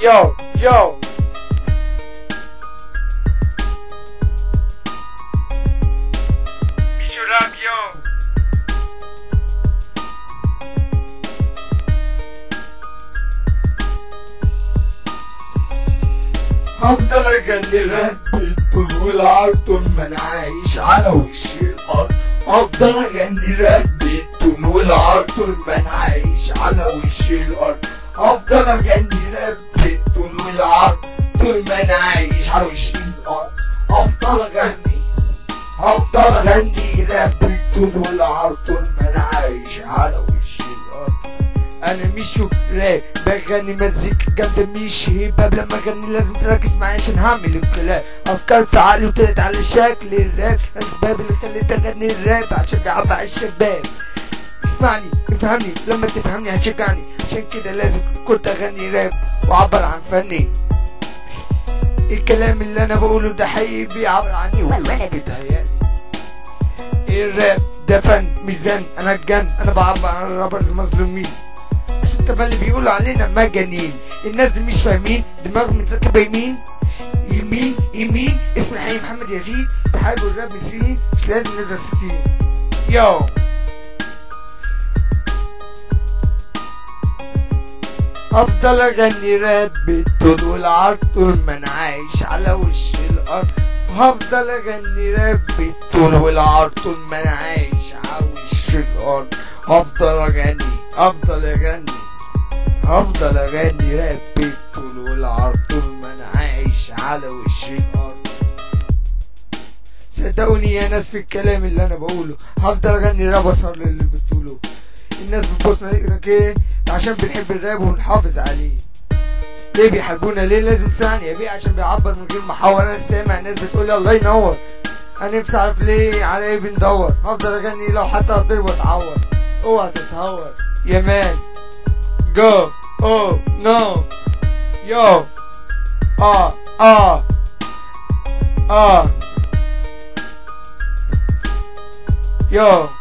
Yo, yo. Michu Rap, yo. هفضل اغني راب بالطول والعرض طول ما انا عايش على وش الارض هفضل اغني راب بالطول والعرض طول ما انا عايش على وش الارض هفضل اغني راب بالطول والعرض طول ما انا عايش على وش الارض هفضل اغني هفضل اغني راب بالطول والعرض طول ما انا عايش على وش الارض انا ميشو راب بغني مزيكا جامدة مش هباب لما اغني لازم تركز معايا عشان هعمل الكلام افكار في عقلي وطلعت على شكل الراب الاسباب اللي خليت اغني الراب عشان بعبع الشباب اسمعني افهمني لما تفهمني هتشجعني عشان كده لازم كنت اغني راب واعبر عن فني الكلام اللي انا بقوله ده حقيقي بيعبر عني والله بيتهيألي الراب ده فن مش زن انا الجن انا بعبر عن الرابرز المظلومين عشان طبعا اللي بيقولوا علينا مجانين الناس دي مش فاهمين دماغهم متركبه يمين يمين يمين اسمي حي محمد يزيد بحب الراب من سنين مش لازم ندرس ستين يو افضل اغني راب بالطول والعرض طول ما انا عايش على وش الارض هفضل اغني راب بالطول والعرض طول ما انا عايش على وش الارض هفضل اغني افضل اغني هفضل اغني راب بالطول والعرض طول ما انا عايش على وش الارض صدقوني يا ناس في الكلام اللي انا بقوله هفضل اغني راب اصهر للي بتقوله الناس بتبص لك ايه عشان بنحب الراب ونحافظ عليه ليه بيحبونا ليه لازم ثانية بيه عشان بيعبر من غير محاور انا سامع ناس بتقول الله ينور انا نفسي اعرف ليه على ايه بندور هفضل اغني لو حتى هتضرب واتعور اوعى تتهور يا مان جو او نو يو اه اه اه يو